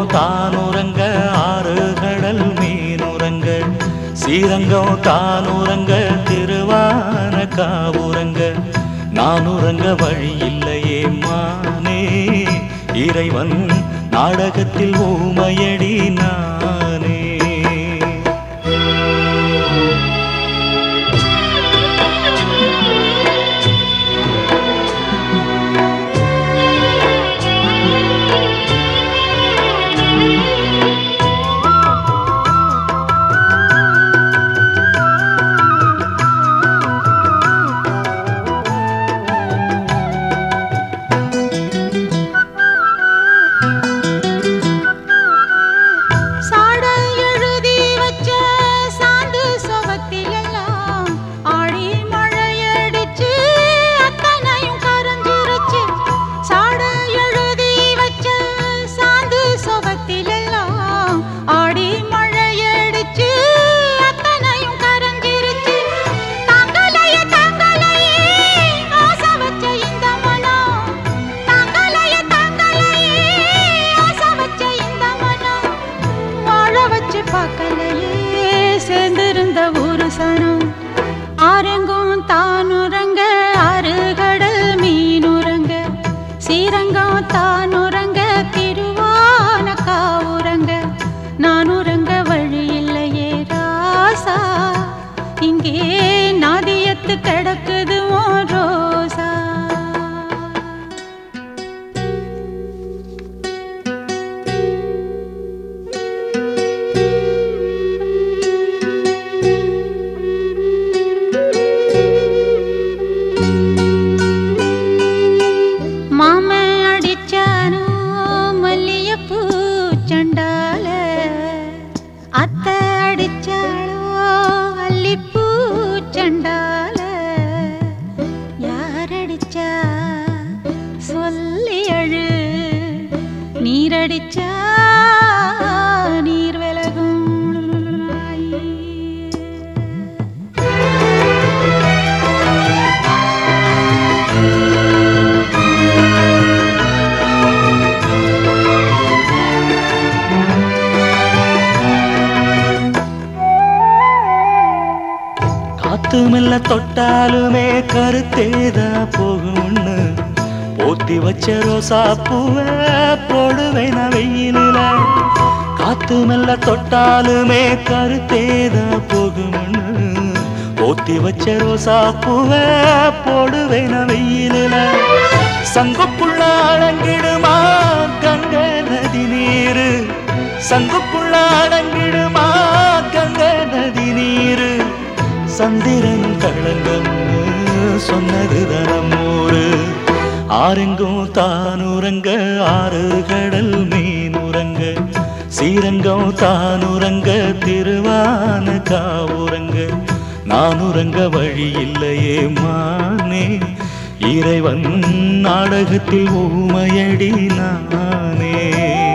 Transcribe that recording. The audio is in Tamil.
தானுறங்க ஆறு கடல் மீனுறங்க ஸ்ரீரங்கம் தானுறங்க திருவான காவுறங்க நான் உறங்க வழி இல்லையே மானே இறைவன் நாடகத்தில் ஊமையடி நானே சாட எழுதி வச்ச சாந்து சுவத்திலெல்லாம் ஆடி மழையடிச்சு அத்தனையும் கரைஞ்சிருச்சு சாட எழுதி வச்ச சாந்து சுவத்திலெல்லாம் ஆடி மழையடிச்சு அத்தனையும் கரைஞ்சிருச்சு தாங்கலையே தாங்கலையே ஆசை வச்ச இந்த மனம் தாங்கலையே தாங்கலையே ஆசை வச்ச இந்த மனம் வாழ வச்சு பார்க்கலையே சேர்ந்திருந்த ஒரு சனம் ஆரெங்கும் தானுறங்க ஆறு கடல் மீனுறங்க ஸ்ரீரங்கம் தானுறங்க திருவான காவுறங்க நான் உறங்க வழி இல்லையே ராசா இங்கே நாதியத்து கிடக்குது ஓ ரோசா மாம அடிச்சானோ மல்லியப்பூ சண்டால அத்தை அடிச்சாளோ அல்லிப்பூ சண்டால யார் அடிச்சா சொல்லி அழு நீரடிச்சா நீர் விலகும் காத்து மெல்ல தொட்டாலுமே கருத்தேதா போகும்னு போத்தி வச்ச ரோசா பூவ போடுவேன் நான் வெயிலில காத்து மெல்ல தொட்டாலுமே கருத்தேதா போகும்னு போத்தி வச்ச ரோசா பூவ போடுவேன் நான் வெயிலில சங்குப்புள்ள அடங்கிடுமா கங்க நதி நீரு சங்குப்புள்ள அடங்கிடுமா கங்க நதி நீரு சந்திரன் களங்கம்னு சொன்னது தனமூறு ஆரெங்கும் தானுறங்க ஆறு கடல் மீனுறங்க ஸ்ரீரங்கம் தானுறங்க திருவான காவுறங்க நான் உறங்க வழி இல்லையே மானே இறைவன் நாடகத்தில் ஊமையடி நானே